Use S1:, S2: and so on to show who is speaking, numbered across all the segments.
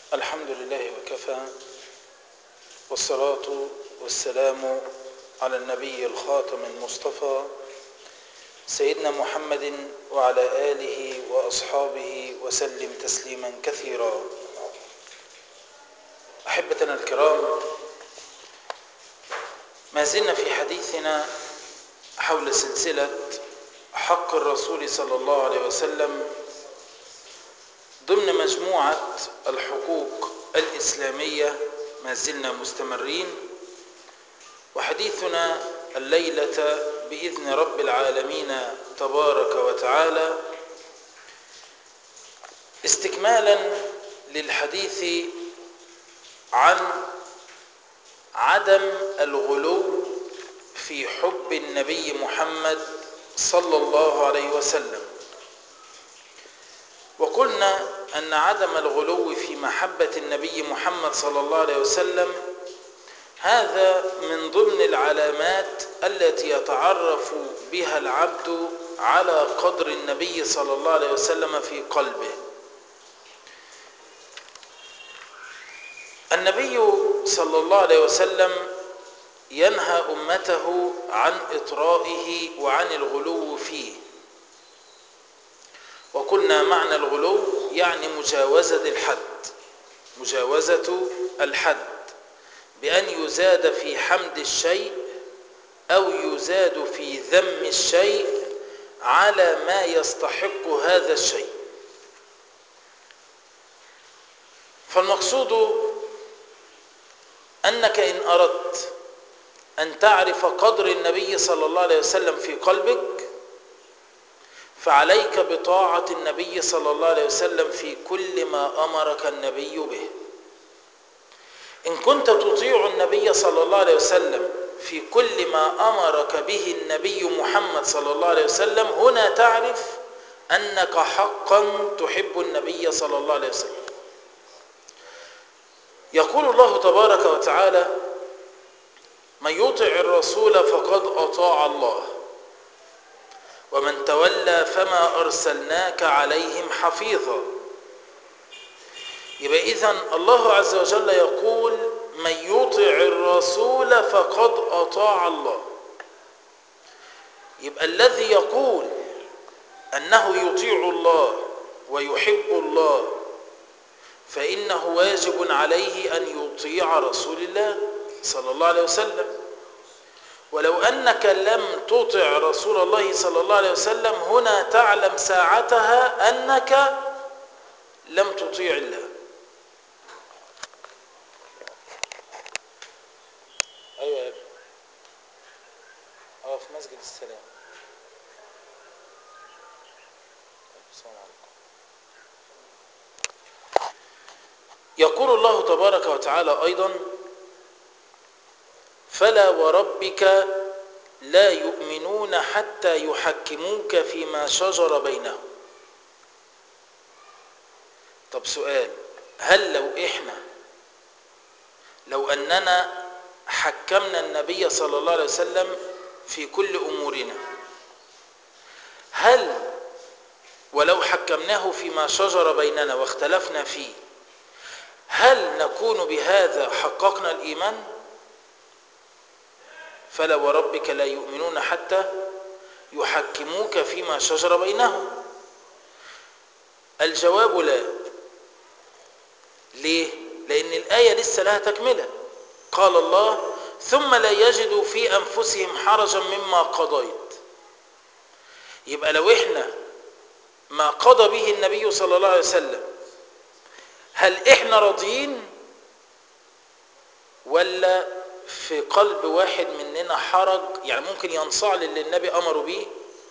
S1: الحمد لله وكفى والصلاة والسلام على النبي الخاتم المصطفى سيدنا محمد وعلى آله وأصحابه وسلم تسليما كثيرا أحبتنا الكرام ما زلنا في حديثنا حول سلسلة حق الرسول صلى الله عليه وسلم ضمن مجموعة الحقوق الإسلامية ما زلنا مستمرين وحديثنا الليلة بإذن رب العالمين تبارك وتعالى استكمالا للحديث عن عدم الغلو في حب النبي محمد صلى الله عليه وسلم وقلنا أن عدم الغلو في محبة النبي محمد صلى الله عليه وسلم هذا من ضمن العلامات التي يتعرف بها العبد على قدر النبي صلى الله عليه وسلم في قلبه النبي صلى الله عليه وسلم ينهى أمته عن إطرائه وعن الغلو فيه وقلنا معنى الغلو يعني مجاوزة الحد مجاوزة الحد بأن يزاد في حمد الشيء أو يزاد في ذم الشيء على ما يستحق هذا الشيء فالمقصود أنك إن أردت أن تعرف قدر النبي صلى الله عليه وسلم في قلبك فعليك بطاعة النبي صلى الله عليه وسلم في كل ما أمرك النبي به إن كنت تطيع النبي صلى الله عليه وسلم في كل ما أمرك به النبي محمد صلى الله عليه وسلم هنا تعرف أنك حقا تحب النبي صلى الله عليه وسلم يقول الله تبارك وتعالى من يطع الرسول فقد أطاع الله ومن تولى فما أرسلناك عليهم حفيظا يبقى إذن الله عز وجل يقول من يطع الرسول فقد أطاع الله يبقى الذي يقول أنه يطيع الله ويحب الله فإنه واجب عليه أن يطيع رسول الله صلى الله عليه وسلم ولو أنك لم تطع رسول الله صلى الله عليه وسلم هنا تعلم ساعتها أنك لم تطيع الله أيوة يا ابني أه في مسجد السلام السلام عليكم يقول الله تبارك وتعالى أيضا فلا وربك لا يؤمنون حتى يحكموك فيما شجر بينهم طب سؤال هل لو احنا لو اننا حكمنا النبي صلى الله عليه وسلم في كل امورنا هل ولو حكمناه فيما شجر بيننا واختلفنا فيه هل نكون بهذا حققنا الايمان فلا وربك لا يؤمنون حتى يحكموك فيما شجر بينهم الجواب لا ليه لان الايه لسه لها تكمله قال الله ثم لا يجدوا في انفسهم حرجا مما قضيت يبقى لو احنا ما قضى به النبي صلى الله عليه وسلم هل احنا راضيين ولا في قلب واحد مننا حرج يعني ممكن ينصاع للي النبي امره به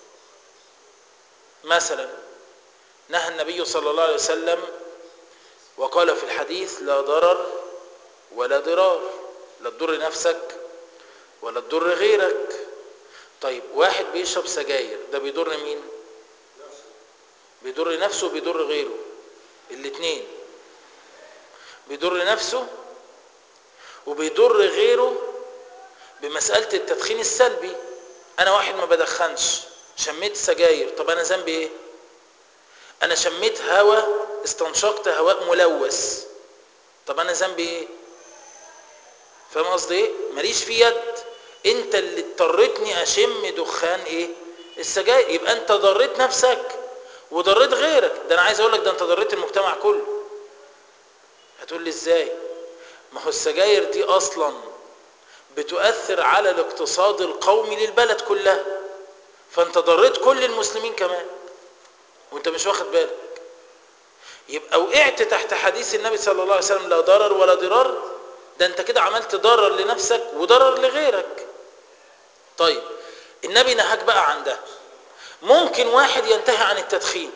S1: مثلا نهى النبي صلى الله عليه وسلم وقال في الحديث لا ضرر ولا ضرار لا تضر نفسك ولا تضر غيرك طيب واحد بيشرب سجاير ده بيضر مين بيضر نفسه وبيضر غيره الاثنين بيضر نفسه وبيضر غيره بمسألة التدخين السلبي أنا واحد ما بدخنش شميت سجاير طب أنا ذنبي إيه؟ أنا شميت هواء استنشقت هواء ملوث طب انا ذنبي ايه فاهم قصدي ايه ماليش في يد انت اللي اضطرتني اشم دخان ايه السجاير يبقى انت ضريت نفسك وضريت غيرك ده انا عايز اقول لك ده انت ضريت المجتمع كله هتقول لي ازاي ما هو السجاير دي اصلا بتؤثر على الاقتصاد القومي للبلد كلها فانت ضريت كل المسلمين كمان وانت مش واخد بالك يبقى وقعت تحت حديث النبي صلى الله عليه وسلم لا ضرر ولا ضرار ده انت كده عملت ضرر لنفسك وضرر لغيرك طيب النبي نهاك بقى عن ده ممكن واحد ينتهي عن التدخين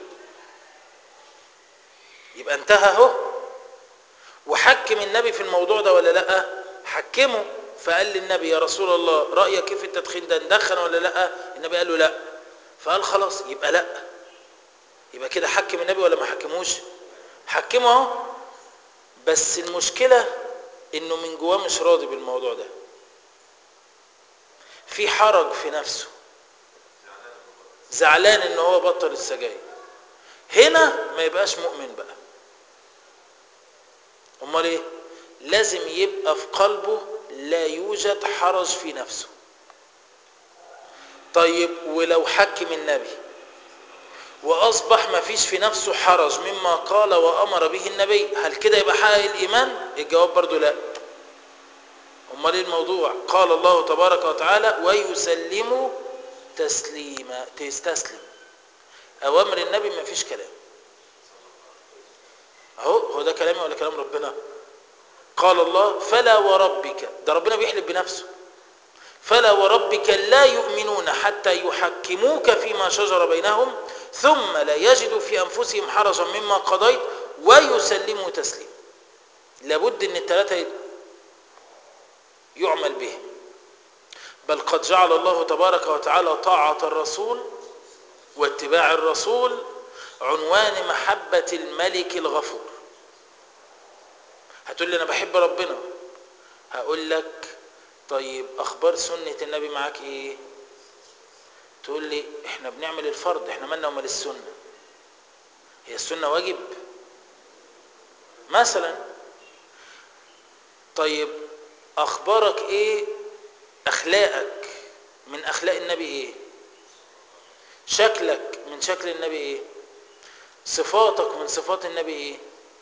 S1: يبقى انتهى اهو وحكم النبي في الموضوع ده ولا لا حكمه فقال للنبي يا رسول الله رايك كيف التدخين ده ندخن ولا لا النبي قال له لا فقال خلاص يبقى لا يبقى كده حكم النبي ولا ما حكموش حكمه اهو بس المشكله انه من جواه مش راضي بالموضوع ده في حرج في نفسه زعلان ان هو بطل السجاير هنا ما يبقاش مؤمن بقى امال ايه لازم يبقى في قلبه لا يوجد حرج في نفسه طيب ولو حكم النبي واصبح ما فيش في نفسه حرج مما قال وامر به النبي هل كده يبقى حقق الايمان الجواب برضو لا امال ايه الموضوع قال الله تبارك وتعالى ويسلم تسليما تستسلم اوامر النبي ما فيش كلام اهو هو ده كلامي ولا كلام ربنا قال الله فلا وربك ده ربنا بيحلف بنفسه فلا وربك لا يؤمنون حتى يحكموك فيما شجر بينهم ثم لا يجدوا في انفسهم حرجا مما قضيت ويسلموا تسليما لابد ان الثلاثه يعمل به بل قد جعل الله تبارك وتعالى طاعه الرسول واتباع الرسول عنوان محبه الملك الغفور هتقول لي انا بحب ربنا هقول لك طيب اخبار سنه النبي معاك ايه تقول لي احنا بنعمل الفرض احنا مالنا ومال السنه هي السنه واجب مثلا طيب اخبارك ايه اخلاقك من اخلاق النبي ايه شكلك من شكل النبي ايه صفاتك من صفات النبي ايه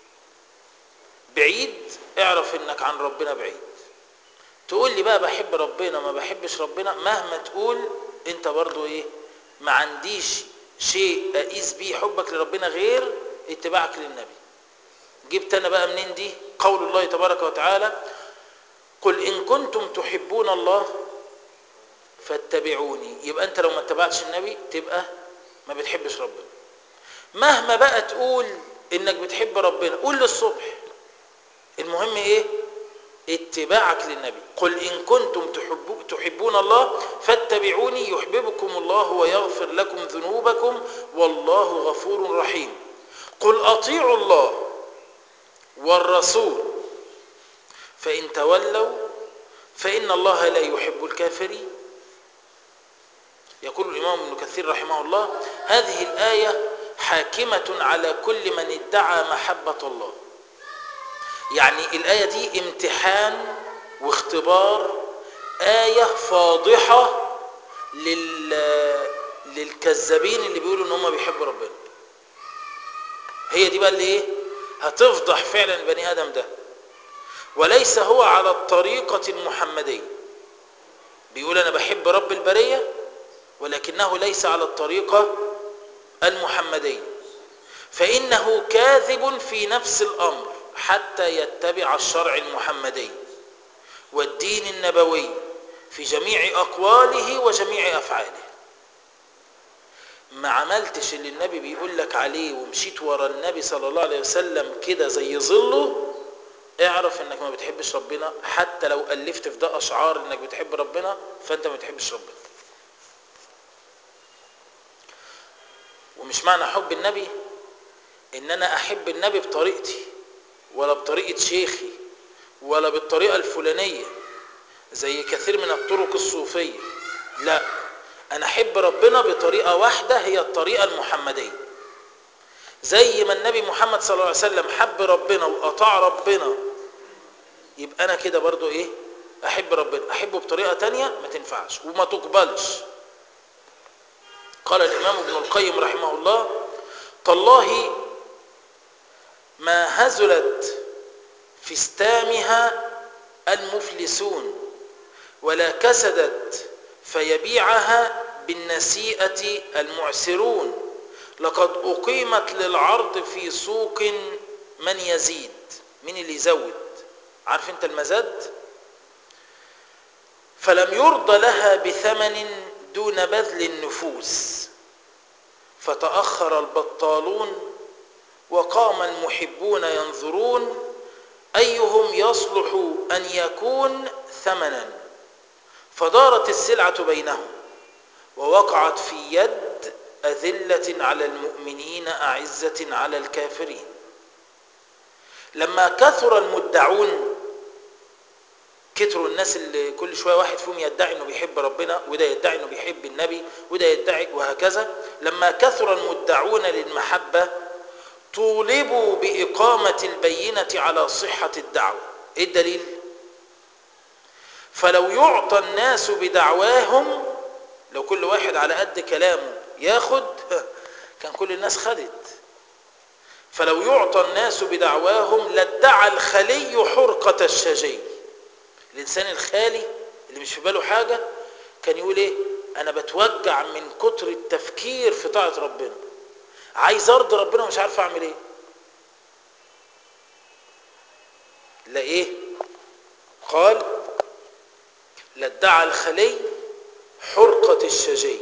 S1: بعيد اعرف انك عن ربنا بعيد تقول لي بقى بحب ربنا ما بحبش ربنا مهما تقول انت برضو ايه ما عنديش شيء اقيس بيه حبك لربنا غير اتباعك للنبي جبت انا بقى منين دي قول الله تبارك وتعالى قل ان كنتم تحبون الله فاتبعوني يبقى انت لو ما اتبعتش النبي تبقى ما بتحبش ربنا مهما بقى تقول انك بتحب ربنا قول للصبح المهم ايه اتباعك للنبي قل إن كنتم تحبو تحبون الله فاتبعوني يحببكم الله ويغفر لكم ذنوبكم والله غفور رحيم قل أطيعوا الله والرسول فإن تولوا فإن الله لا يحب الكافرين يقول الإمام ابن كثير رحمه الله هذه الآية حاكمة على كل من ادعى محبة الله يعني الآية دي امتحان واختبار آية فاضحة لل... للكذابين اللي بيقولوا ان هم بيحبوا ربنا هي دي بقى اللي ايه هتفضح فعلا البني ادم ده وليس هو على الطريقة المحمدية بيقول انا بحب رب البرية ولكنه ليس على الطريقة المحمدية فإنه كاذب في نفس الأمر حتى يتبع الشرع المحمدي والدين النبوي في جميع أقواله وجميع أفعاله ما عملتش اللي النبي بيقول لك عليه ومشيت ورا النبي صلى الله عليه وسلم كده زي ظله اعرف انك ما بتحبش ربنا حتى لو ألفت في ده أشعار انك بتحب ربنا فانت ما بتحبش ربنا ومش معنى حب النبي ان انا احب النبي بطريقتي ولا بطريقة شيخي ولا بالطريقة الفلانية زي كثير من الطرق الصوفية لا أنا أحب ربنا بطريقة واحدة هي الطريقة المحمدية زي ما النبي محمد صلى الله عليه وسلم حب ربنا وأطاع ربنا يبقى انا كده برضو ايه احب ربنا احبه بطريقه تانية ما تنفعش وما تقبلش قال الامام ابن القيم رحمه الله تالله ما هزلت في استامها المفلسون ولا كسدت فيبيعها بالنسيئة المعسرون لقد أقيمت للعرض في سوق من يزيد من اللي يزود عارف انت المزاد فلم يرضى لها بثمن دون بذل النفوس فتأخر البطالون وقام المحبون ينظرون أيهم يصلح أن يكون ثمنا فدارت السلعة بينهم ووقعت في يد أذلة على المؤمنين أعزة على الكافرين لما كثر المدعون كتروا الناس اللي كل شويه واحد فيهم يدعي انه بيحب ربنا وده يدعي انه بيحب النبي وده يدعي وهكذا لما كثر المدعون للمحبه طولبوا باقامه البينه على صحه الدعوه ايه الدليل فلو يعطى الناس بدعواهم لو كل واحد على قد كلامه ياخد كان كل الناس خدت فلو يعطى الناس بدعواهم لادعى الخلي حرقة الشجي الإنسان الخالي اللي مش في باله حاجة كان يقول إيه أنا بتوجع من كتر التفكير في طاعة ربنا عايز أرضي ربنا ومش عارف أعمل إيه لا إيه قال لادعى الخلي حرقة الشجي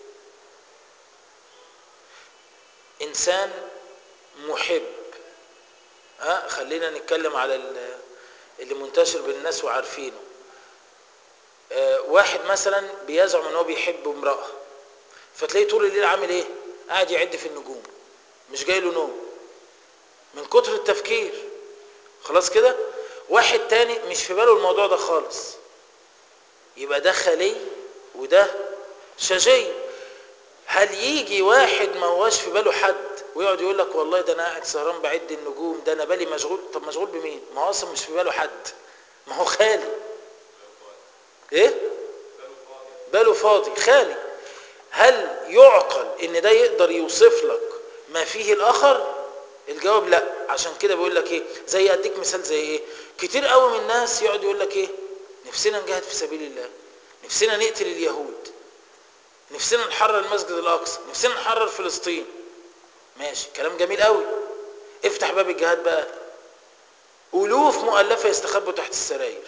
S1: إنسان محب ها خلينا نتكلم على اللي منتشر بين الناس وعارفينه آه واحد مثلا بيزعم ان هو بيحب امراه فتلاقيه طول الليل عامل ايه قاعد يعد في النجوم مش جاي له نوم من كتر التفكير خلاص كده واحد تاني مش في باله الموضوع ده خالص يبقى ده خلي وده شجي هل يجي واحد ما هواش في باله حد ويقعد يقول لك والله ده انا قاعد سهران بعد النجوم ده انا بالي مشغول طب مشغول بمين ما هو اصلا مش في باله حد ما هو خالي ايه باله فاضي خالي هل يعقل ان ده يقدر يوصف لك ما فيه الاخر الجواب لا عشان كده بيقول لك ايه زي اديك مثال زي ايه كتير قوي من الناس يقعد يقول لك ايه نفسنا نجاهد في سبيل الله نفسنا نقتل اليهود نفسنا نحرر المسجد الاقصى نفسنا نحرر فلسطين ماشي كلام جميل قوي افتح باب الجهاد بقى الوف مؤلفه يستخبوا تحت السراير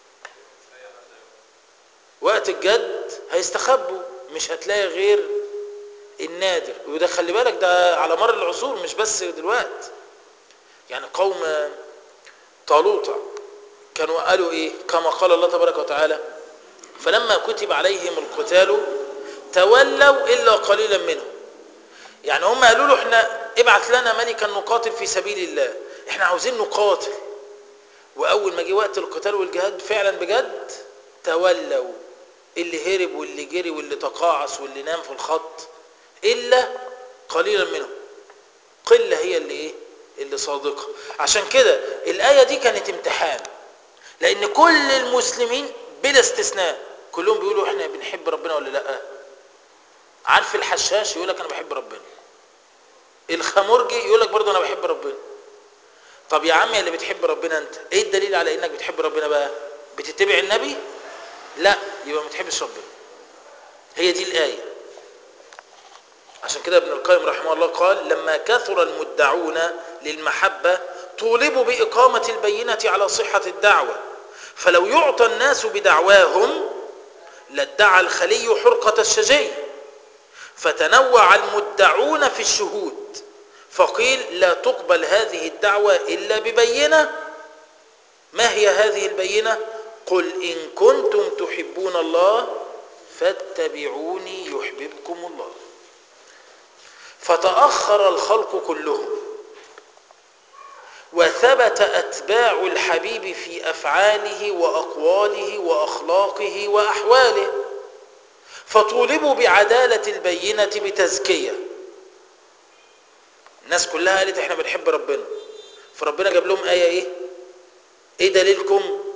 S1: وقت الجد هيستخبوا مش هتلاقي غير النادر وده خلي بالك ده على مر العصور مش بس دلوقتي يعني قوم طالوطة كانوا قالوا ايه كما قال الله تبارك وتعالى فلما كتب عليهم القتال تولوا الا قليلا منهم يعني هم قالوا له احنا ابعث لنا ملكا نقاتل في سبيل الله احنا عاوزين نقاتل واول ما جه وقت القتال والجهاد فعلا بجد تولوا اللي هرب واللي جري واللي تقاعس واللي نام في الخط الا قليلا منهم قله هي اللي ايه اللي صادقه عشان كده الايه دي كانت امتحان لان كل المسلمين بلا استثناء كلهم بيقولوا احنا بنحب ربنا ولا لا عارف الحشاش يقول لك انا بحب ربنا الخمرجي يقول لك برضه انا بحب ربنا طب يا عم اللي بتحب ربنا انت ايه الدليل على انك بتحب ربنا بقى بتتبع النبي لا يبقى ما تحبش ربنا هي دي الايه عشان كده ابن القيم رحمه الله قال لما كثر المدعون للمحبه طولبوا باقامه البينه على صحه الدعوه فلو يعطى الناس بدعواهم لادعى الخلي حرقه الشجي فتنوع المدعون في الشهود فقيل لا تقبل هذه الدعوة إلا ببينة ما هي هذه البينة قل إن كنتم تحبون الله فاتبعوني يحببكم الله فتأخر الخلق كلهم وثبت أتباع الحبيب في أفعاله وأقواله وأخلاقه وأحواله فطولبوا بعدالة البينة بتزكية الناس كلها قالت احنا بنحب ربنا فربنا جاب لهم آية ايه ايه دليلكم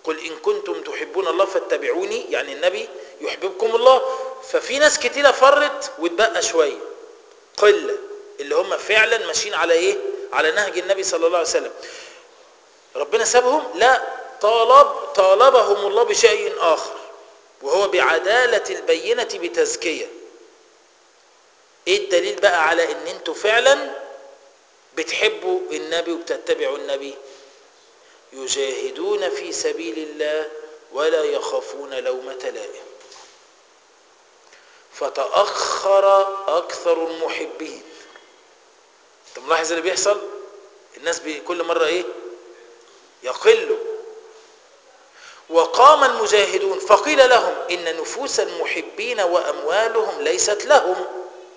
S1: قل إن كنتم تحبون الله فاتبعوني يعني النبي يحببكم الله ففي ناس كتيرة فرت واتبقى شوية قلة اللي هم فعلا ماشيين على ايه على نهج النبي صلى الله عليه وسلم ربنا سابهم لا طالب طالبهم الله بشيء آخر وهو بعدالة البينة بتزكية ايه الدليل بقى على ان انتوا فعلا بتحبوا النبي وبتتبعوا النبي يجاهدون في سبيل الله ولا يخافون لومة لائم فتأخر أكثر المحبين انت ملاحظ اللي بيحصل الناس كل مرة ايه يقلوا وقام المجاهدون فقيل لهم إن نفوس المحبين وأموالهم ليست لهم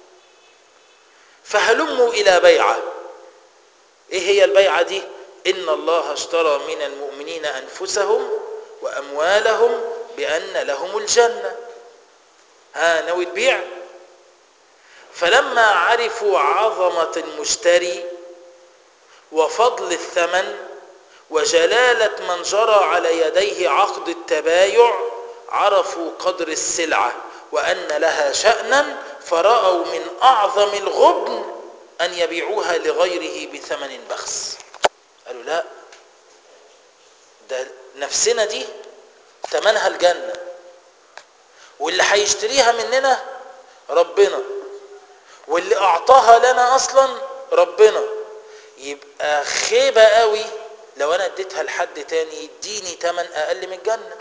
S1: فهلموا إلى بيعة إيه هي البيعة دي إن الله اشترى من المؤمنين أنفسهم وأموالهم بأن لهم الجنة ها ناوي تبيع فلما عرفوا عظمة المشتري وفضل الثمن وجلالة من جرى على يديه عقد التبايع عرفوا قدر السلعة وأن لها شأنا فرأوا من أعظم الغبن أن يبيعوها لغيره بثمن بخس قالوا لا ده نفسنا دي تمنها الجنة واللي هيشتريها مننا ربنا واللي أعطاها لنا أصلا ربنا يبقى خيبة قوي لو أنا اديتها لحد تاني يديني تمن أقل من الجنة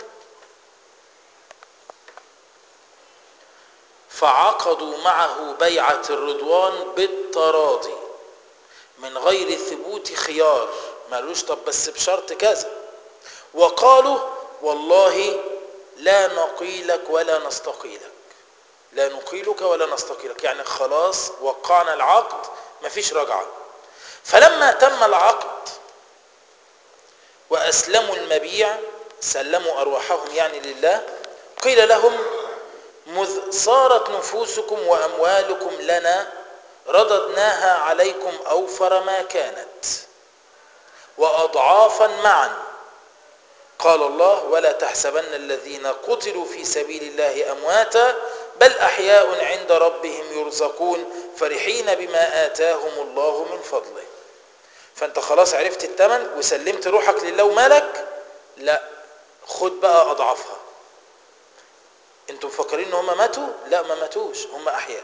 S1: فعقدوا معه بيعة الرضوان بالتراضي من غير ثبوت خيار مالوش طب بس بشرط كذا وقالوا والله لا نقيلك ولا نستقيلك لا نقيلك ولا نستقيلك يعني خلاص وقعنا العقد مفيش رجعة فلما تم العقد وأسلموا المبيع سلموا أرواحهم يعني لله قيل لهم مذ صارت نفوسكم وأموالكم لنا رددناها عليكم أوفر ما كانت وأضعافا معا قال الله ولا تحسبن الذين قتلوا في سبيل الله أمواتا بل أحياء عند ربهم يرزقون فرحين بما آتاهم الله من فضله فأنت خلاص عرفت الثمن وسلمت روحك لله ومالك لا خد بقى أضعافها انتم مفكرين ان هم ماتوا لا ما ماتوش هم احياء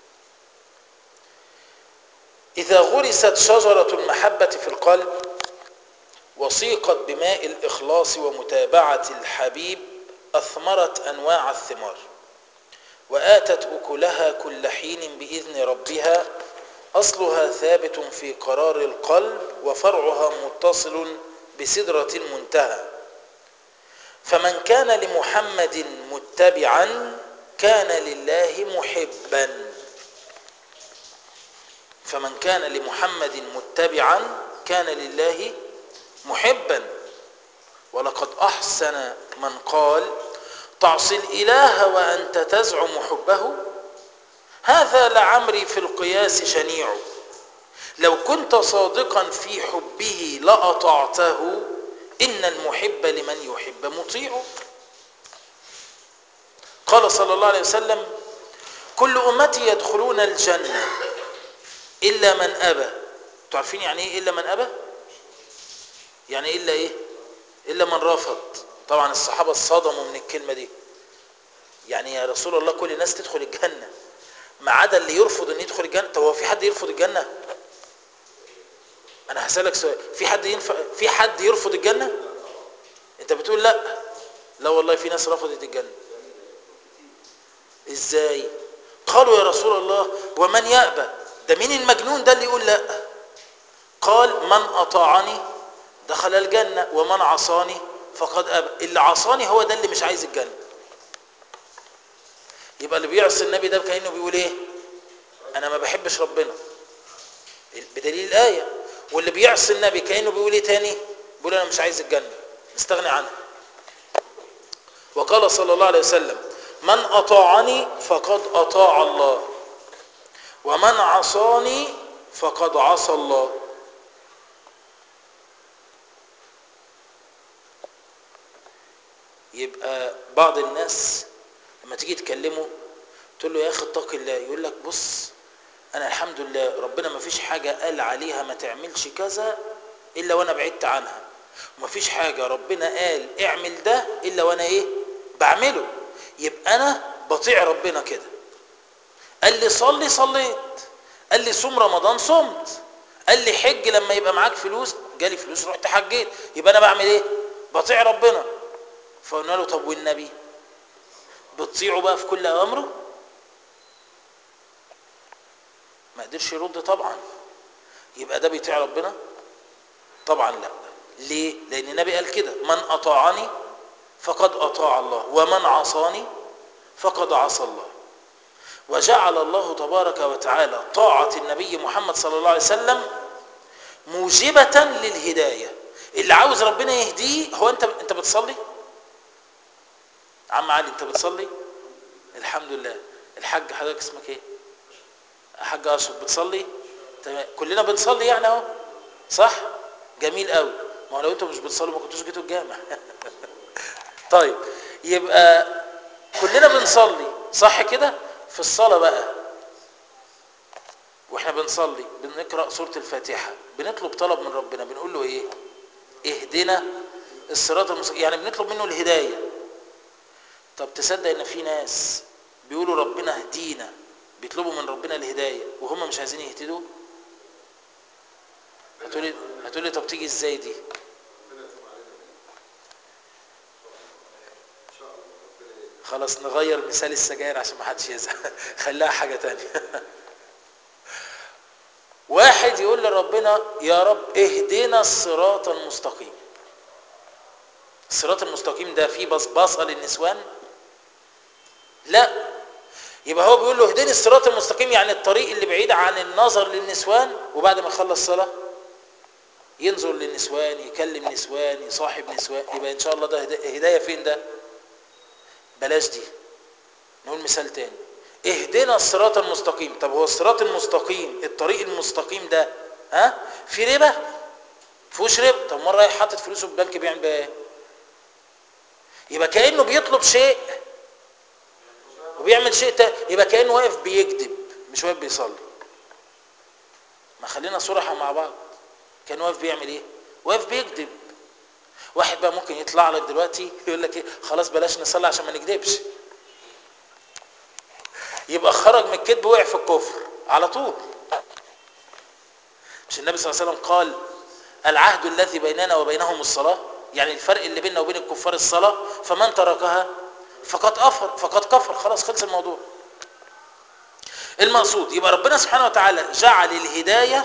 S1: اذا غرست شجره المحبه في القلب وسيقت بماء الاخلاص ومتابعه الحبيب اثمرت انواع الثمار واتت اكلها كل حين باذن ربها اصلها ثابت في قرار القلب وفرعها متصل بسدره المنتهى فمن كان لمحمد متبعا كان لله محبا فمن كان لمحمد متبعا كان لله محبا ولقد احسن من قال تعصي الاله وانت تزعم حبه هذا لعمري في القياس شنيع لو كنت صادقا في حبه لاطعته إن المحب لمن يحب مطيع قال صلى الله عليه وسلم كل أمتي يدخلون الجنة إلا من أبى تعرفين يعني إيه إلا من أبى يعني إلا إيه إلا من رفض طبعا الصحابة اصطدموا من الكلمة دي يعني يا رسول الله كل الناس تدخل الجنة ما عدا اللي يرفض ان يدخل الجنة طب هو في حد يرفض الجنة انا هسألك سؤال في حد ينفع في حد يرفض الجنة انت بتقول لا لا والله في ناس رفضت الجنة ازاي قالوا يا رسول الله ومن يأبى ده مين المجنون ده اللي يقول لا قال من أطاعني دخل الجنة ومن عصاني فقد أبى اللي عصاني هو ده اللي مش عايز الجنة يبقى اللي بيعصي النبي ده كأنه بيقول ايه انا ما بحبش ربنا بدليل الآية واللي بيعصي النبي كأنه بيقول ايه تاني بيقول انا مش عايز الجنة مستغني عنها وقال صلى الله عليه وسلم من أطاعني فقد أطاع الله ومن عصاني فقد عصى الله يبقى بعض الناس لما تيجي تكلمه تقول له يا اخي اتق الله يقول لك بص انا الحمد لله ربنا ما فيش حاجه قال عليها ما تعملش كذا الا وانا بعدت عنها وما فيش حاجه ربنا قال اعمل ده الا وانا ايه بعمله يبقى انا بطيع ربنا كده قال لي صلي صليت قال لي صوم رمضان صمت قال لي حج لما يبقى معاك فلوس جالي فلوس رحت حجيت يبقى انا بعمل ايه بطيع ربنا فقلنا له طب والنبي بتطيعه بقى في كل اوامره ما قدرش يرد طبعا يبقى ده بيطيع ربنا طبعا لا ليه لان النبي قال كده من اطاعني فقد اطاع الله ومن عصاني فقد عصى الله وجعل الله تبارك وتعالى طاعة النبي محمد صلى الله عليه وسلم موجبة للهداية اللي عاوز ربنا يهديه هو انت انت بتصلي عم علي انت بتصلي الحمد لله الحاج حضرتك اسمك ايه حاج اشرف بتصلي تمام كلنا بنصلي يعني اهو صح جميل قوي ما هو لو انتوا مش بتصلوا ما كنتوش جيتوا الجامع طيب يبقى كلنا بنصلي صح كده في الصلاه بقى واحنا بنصلي بنقرا سوره الفاتحه بنطلب طلب من ربنا بنقول له ايه اهدنا الصراط المستقيم يعني بنطلب منه الهدايه طب تصدق ان في ناس بيقولوا ربنا اهدينا بيطلبوا من ربنا الهدايه وهم مش عايزين يهتدوا هتقولي هتقولي طب تيجي ازاي دي خلاص نغير مثال السجاير عشان ما حدش يزعل خليها حاجه تانية واحد يقول لربنا يا رب اهدنا الصراط المستقيم الصراط المستقيم ده فيه بصبصه للنسوان لا يبقى هو بيقول له اهدني الصراط المستقيم يعني الطريق اللي بعيد عن النظر للنسوان وبعد ما يخلص صلاه ينظر للنسوان يكلم نسوان يصاحب نسوان يبقى ان شاء الله ده هدايه فين ده بلاش دي نقول مثال تاني اهدنا الصراط المستقيم طب هو الصراط المستقيم الطريق المستقيم ده ها في ربا فيهوش ربا طب مره رايح حاطط فلوسه في البنك بيعمل بيها ايه يبقى كانه بيطلب شيء وبيعمل شيء تاني يبقى كانه واقف بيكذب مش واقف بيصلي ما خلينا صراحه مع بعض كان واقف بيعمل ايه واقف بيكذب واحد بقى ممكن يطلع لك دلوقتي يقول لك ايه خلاص بلاش نصلي عشان ما نكذبش يبقى خرج من الكذب وقع في الكفر على طول مش النبي صلى الله عليه وسلم قال العهد الذي بيننا وبينهم الصلاة يعني الفرق اللي بيننا وبين الكفار الصلاة فمن تركها فقد كفر فقد كفر خلاص خلص الموضوع المقصود يبقى ربنا سبحانه وتعالى جعل الهداية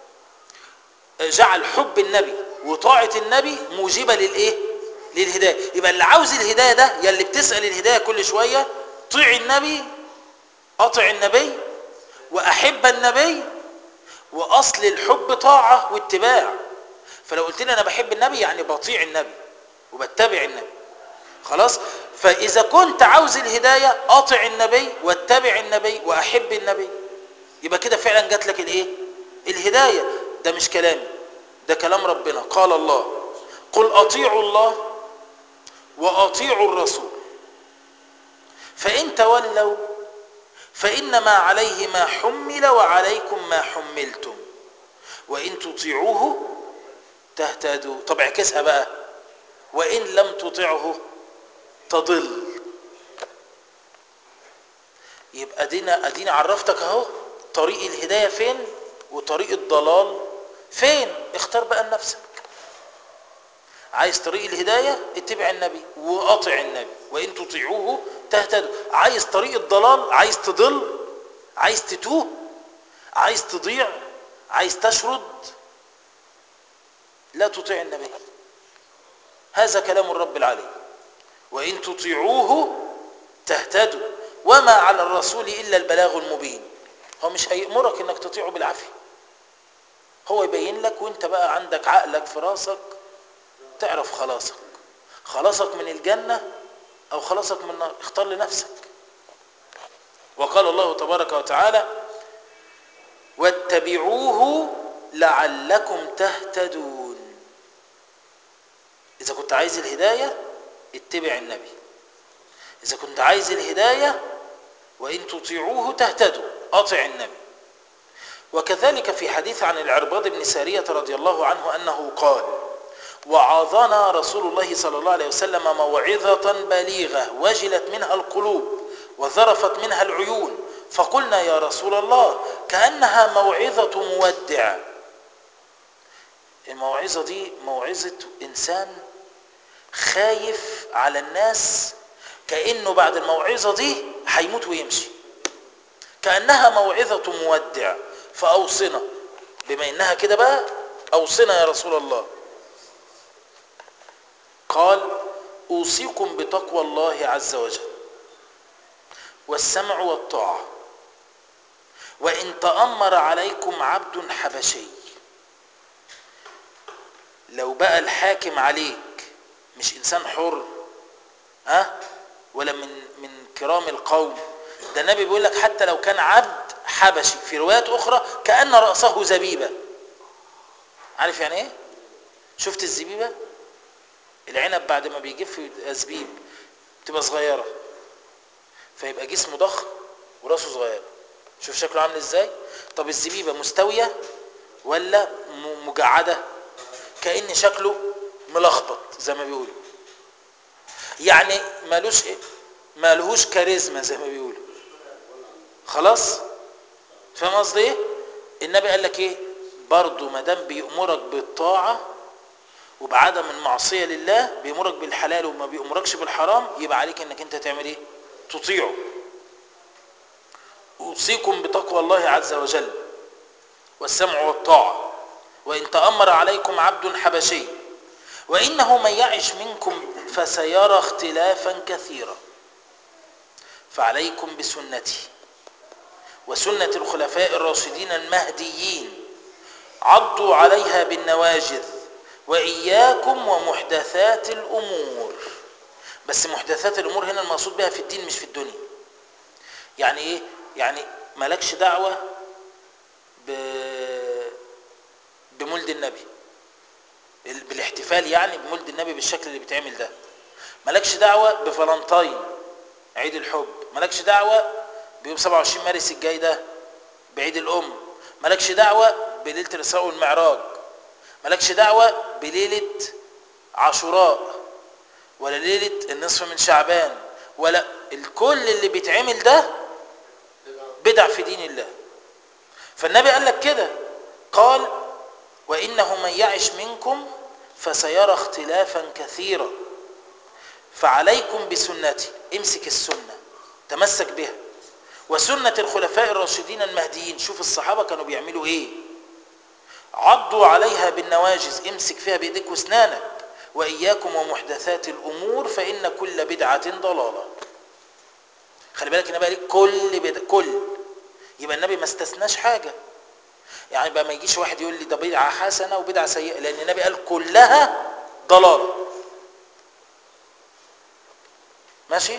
S1: جعل حب النبي وطاعة النبي موجبة للايه للهداية يبقى اللي عاوز الهداية ده يا اللي بتسأل الهداية كل شوية طيع النبي أطع النبي وأحب النبي وأصل الحب طاعة واتباع فلو قلت لي أنا بحب النبي يعني بطيع النبي وبتبع النبي خلاص فإذا كنت عاوز الهداية أطع النبي واتبع النبي وأحب النبي يبقى كده فعلا جات لك الايه الهداية ده مش كلامي ده كلام ربنا قال الله قل أطيعوا الله وأطيعوا الرسول فإن تولوا فإنما عليه ما حمل وعليكم ما حملتم وإن تطيعوه تهتدوا طب اعكسها بقى وإن لم تطيعه تضل يبقى ادينا ادينا عرفتك اهو طريق الهدايه فين وطريق الضلال فين اختار بقى لنفسك عايز طريق الهدايه اتبع النبي واطع النبي وان تطيعوه تهتدوا عايز طريق الضلال عايز تضل عايز تتوه عايز تضيع عايز تشرد لا تطيع النبي هذا كلام الرب العلي وإن تطيعوه تهتدوا وما على الرسول إلا البلاغ المبين هو مش هيأمرك انك تطيعه بالعافية هو يبين لك وانت بقى عندك عقلك في راسك تعرف خلاصك خلاصك من الجنة او خلاصك من النار اختار لنفسك وقال الله تبارك وتعالى واتبعوه لعلكم تهتدون اذا كنت عايز الهداية اتبع النبي إذا كنت عايز الهداية وإن تطيعوه تهتدوا أطع النبي وكذلك في حديث عن العرباض بن سارية رضي الله عنه أنه قال وعظنا رسول الله صلى الله عليه وسلم موعظة بليغة وجلت منها القلوب وذرفت منها العيون فقلنا يا رسول الله كأنها موعظة مودع الموعظة دي موعظة إنسان خايف على الناس كأنه بعد الموعظة دي هيموت ويمشي كأنها موعظة مودع فأوصنا بما إنها كده بقى أوصنا يا رسول الله قال أوصيكم بتقوى الله عز وجل والسمع والطاعة وإن تأمر عليكم عبد حبشي لو بقى الحاكم عليك مش إنسان حر ها أه؟ ولا من من كرام القوم ده النبي بيقول لك حتى لو كان عبد حبشي في روايات أخرى كأن رأسه زبيبة عارف يعني إيه؟ شفت الزبيبة؟ العنب بعد ما بيجف زبيب تبقى صغيرة فيبقى جسمه ضخم وراسه صغير شوف شكله عامل ازاي طب الزبيبة مستوية ولا مجعدة كأن شكله ملخبط زي ما بيقولوا يعني مالوش ايه مالهوش كاريزما زي ما بيقولوا خلاص فاهم قصدي ايه النبي قال لك ايه برضه ما دام بيأمرك بالطاعه وبعدم المعصيه لله بيأمرك بالحلال وما بيأمركش بالحرام يبقى عليك انك انت تعمل ايه تطيعه اوصيكم بتقوى الله عز وجل والسمع والطاعه وان تأمر عليكم عبد حبشي وانه من يعش منكم فسيرى اختلافا كثيرا فعليكم بسنتي وسنة الخلفاء الراشدين المهديين عضوا عليها بالنواجذ وإياكم ومحدثات الأمور بس محدثات الأمور هنا المقصود بها في الدين مش في الدنيا يعني إيه؟ يعني مالكش دعوة ب... بمولد النبي بالاحتفال يعني بمولد النبي بالشكل اللي بيتعمل ده مالكش دعوة بفالنتاين عيد الحب مالكش دعوة بيوم 27 مارس الجاي ده بعيد الأم مالكش دعوة بليلة الإسراء والمعراج مالكش دعوة بليلة عاشوراء ولا ليلة النصف من شعبان ولا الكل اللي بيتعمل ده بدع في دين الله فالنبي قال لك كده قال وإنه من يعش منكم فسيرى اختلافا كثيرا فعليكم بسنتي امسك السنة تمسك بها وسنة الخلفاء الراشدين المهديين شوف الصحابة كانوا بيعملوا ايه عضوا عليها بالنواجز امسك فيها بايديك واسنانك واياكم ومحدثات الامور فان كل بدعة ضلالة خلي بالك النبي قال كل بدع كل يبقى النبي ما استثناش حاجة يعني بقى ما يجيش واحد يقول لي ده بدعة حسنة وبدعة سيئة لان النبي قال كلها ضلالة ماشي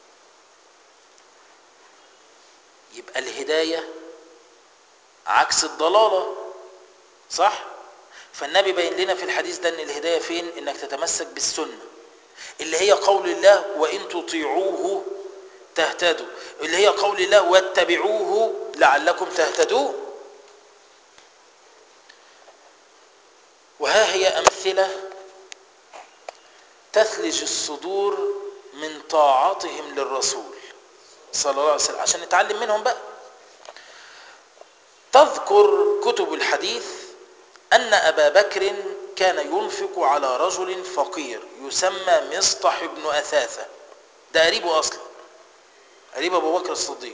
S1: يبقى الهداية عكس الضلالة صح فالنبي بين لنا في الحديث ده ان الهداية فين انك تتمسك بالسنة اللي هي قول الله وان تطيعوه تهتدوا اللي هي قول الله واتبعوه لعلكم تهتدون وها هي امثله تثلج الصدور من طاعتهم للرسول صلى الله عليه وسلم عشان نتعلم منهم بقى تذكر كتب الحديث أن أبا بكر كان ينفق على رجل فقير يسمى مصطح بن أثاثة ده قريبه أصلا قريب أبو بكر الصديق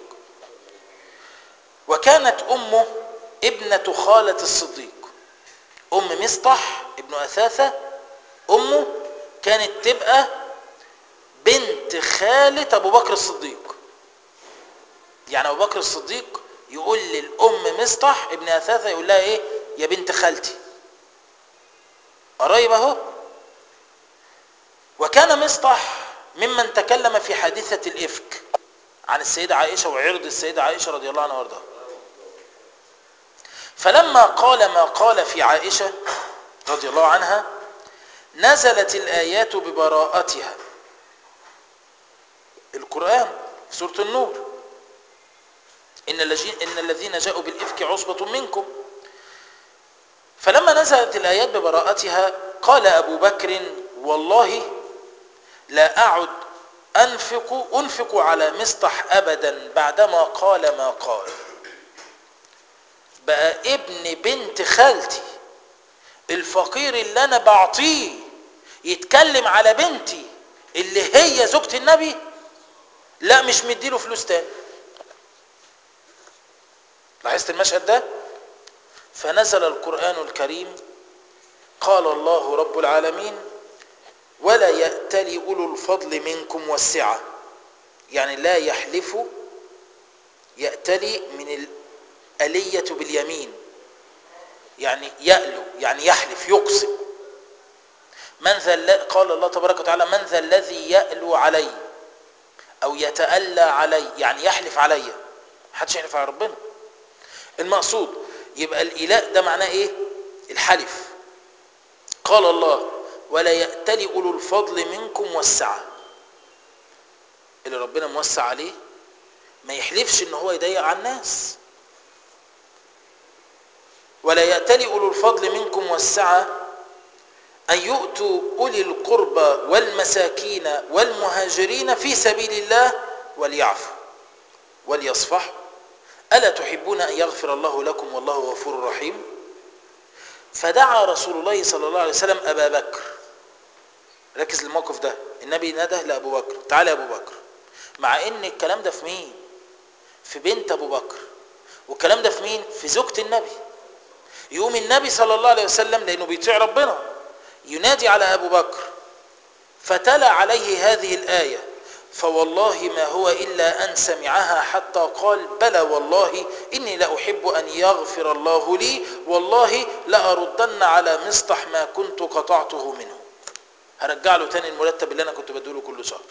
S1: وكانت أمه ابنة خالة الصديق أم مصطح ابن أثاثة أمه كانت تبقى بنت خالة أبو بكر الصديق يعني أبو بكر الصديق يقول للأم مصطح ابن أثاثة يقول لها إيه يا بنت خالتي قريب أهو وكان مصطح ممن تكلم في حادثة الإفك عن السيدة عائشة وعرض السيدة عائشة رضي الله عنها وارضاها فلما قال ما قال في عائشة رضي الله عنها نزلت الآيات ببراءتها القرآن في سورة النور إن الذين إن الذين جاءوا بالإفك عصبة منكم فلما نزلت الآيات ببراءتها قال أبو بكر والله لا أعد أنفق أنفق على مصطح أبدا بعدما قال ما قال بقى ابن بنت خالتي الفقير اللي أنا بعطيه يتكلم على بنتي اللي هي زوجة النبي لا مش مديله فلوس تاني لاحظت المشهد ده فنزل القرآن الكريم قال الله رب العالمين ولا يأتلي أولو الفضل منكم والسعة يعني لا يحلف يأتلي من الألية باليمين يعني يألو يعني يحلف يقسم من ذا قال الله تبارك وتعالى من ذا الذي يألو علي أو يتألى علي يعني يحلف علي محدش يحلف على ربنا المقصود يبقى الإلاء ده معناه إيه الحلف قال الله ولا يأتلي أولو الفضل منكم والسعة اللي ربنا موسع عليه ما يحلفش ان هو يضيق على الناس ولا يأتلي أولو الفضل منكم والسعة أن يؤتوا أولي القربى والمساكين والمهاجرين في سبيل الله وليعفوا وليصفحوا ألا تحبون أن يغفر الله لكم والله غفور رحيم فدعا رسول الله صلى الله عليه وسلم أبا بكر ركز الموقف ده النبي نده لأبو بكر تعالى يا أبو بكر مع ان الكلام ده في مين في بنت ابو بكر والكلام ده في مين في زوجة النبي يقوم النبي صلى الله عليه وسلم لانه بيطيع ربنا ينادي على ابو بكر فتلا عليه هذه الايه فوالله ما هو الا ان سمعها حتى قال بلى والله اني لاحب ان يغفر الله لي والله لاردن على مصطح ما كنت قطعته منه هرجع له تاني المرتب اللي انا كنت بديله كل شهر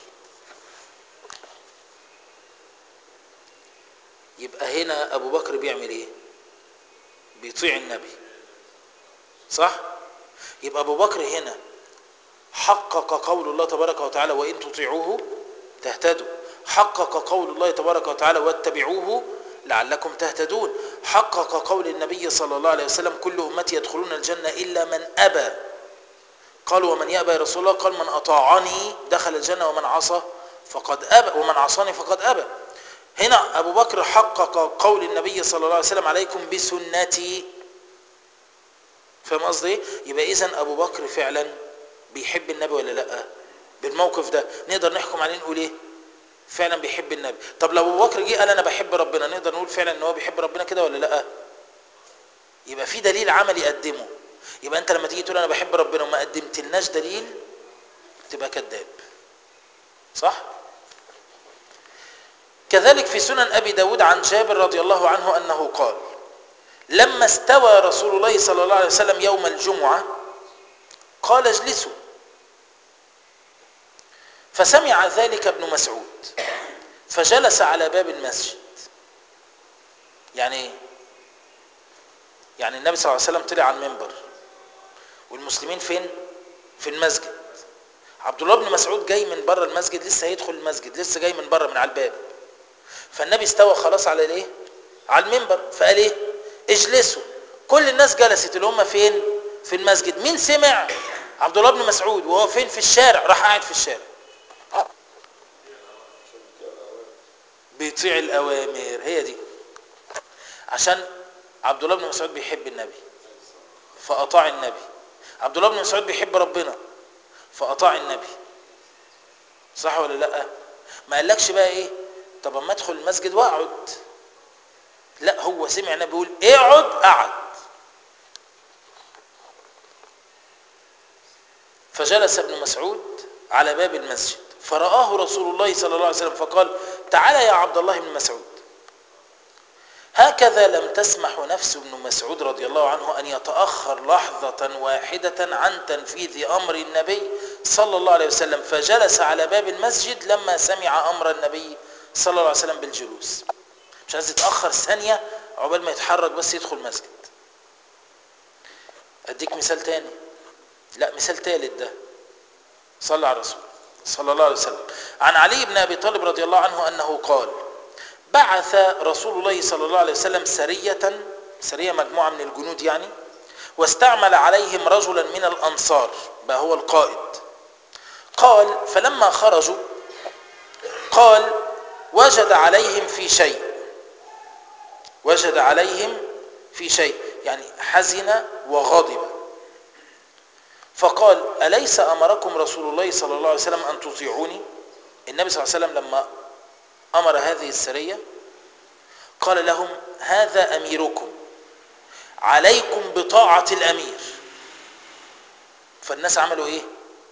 S1: يبقى هنا ابو بكر بيعمل ايه بيطيع النبي صح يبقى ابو بكر هنا حقق قول الله تبارك وتعالى وان تطيعوه تهتدوا حقق قول الله تبارك وتعالى واتبعوه لعلكم تهتدون حقق قول النبي صلى الله عليه وسلم كل امتي يدخلون الجنه الا من ابى قالوا ومن يأبى يا رسول الله قال من أطاعني دخل الجنة ومن عصى فقد أبى ومن عصاني فقد أبى هنا أبو بكر حقق قول النبي صلى الله عليه وسلم عليكم بسنتي فاهم قصدي ايه؟ يبقى إذا أبو بكر فعلا بيحب النبي ولا لأ بالموقف ده نقدر نحكم عليه نقول ايه فعلا بيحب النبي طب لو أبو بكر جه قال أنا بحب ربنا نقدر نقول فعلا إن هو بيحب ربنا كده ولا لأ يبقى في دليل عملي يقدمه يبقى أنت لما تيجي تقول أنا بحب ربنا وما قدمتلناش دليل تبقى كذاب صح؟ كذلك في سنن أبي داود عن جابر رضي الله عنه أنه قال لما استوى رسول الله صلى الله عليه وسلم يوم الجمعة قال اجلسوا فسمع ذلك ابن مسعود فجلس على باب المسجد يعني ايه يعني النبي صلى الله عليه وسلم طلع على المنبر والمسلمين فين في المسجد عبد الله بن مسعود جاي من بره المسجد لسه هيدخل المسجد لسه جاي من بره من على الباب فالنبي استوى خلاص على الايه على المنبر فقال ايه اجلسوا كل الناس جلست اللي هم فين في المسجد مين سمع عبد الله بن مسعود وهو فين في الشارع راح قاعد في الشارع بيطيع الاوامر هي دي عشان عبد الله بن مسعود بيحب النبي فاطاع النبي عبد الله بن مسعود بيحب ربنا فاطاع النبي صح ولا لا ما قالكش بقى ايه طب اما ادخل المسجد واقعد لا هو سمع النبي بيقول اقعد قعد فجلس ابن مسعود على باب المسجد فرآه رسول الله صلى الله عليه وسلم فقال تعالى يا عبد الله بن مسعود هكذا لم تسمح نفس ابن مسعود رضي الله عنه أن يتأخر لحظة واحدة عن تنفيذ أمر النبي صلى الله عليه وسلم فجلس على باب المسجد لما سمع أمر النبي صلى الله عليه وسلم بالجلوس مش عايز يتأخر ثانية عقبال ما يتحرك بس يدخل مسجد أديك مثال تاني لا مثال تالت ده صلى على الرسول صلى الله عليه وسلم عن علي بن أبي طالب رضي الله عنه أنه قال بعث رسول الله صلى الله عليه وسلم سرية سرية مجموعة من الجنود يعني واستعمل عليهم رجلا من الأنصار بقى هو القائد قال فلما خرجوا قال وجد عليهم في شيء وجد عليهم في شيء يعني حزن وغضب فقال أليس أمركم رسول الله صلى الله عليه وسلم أن تطيعوني النبي صلى الله عليه وسلم لما أمر هذه السرية قال لهم هذا أميركم عليكم بطاعة الأمير فالناس عملوا إيه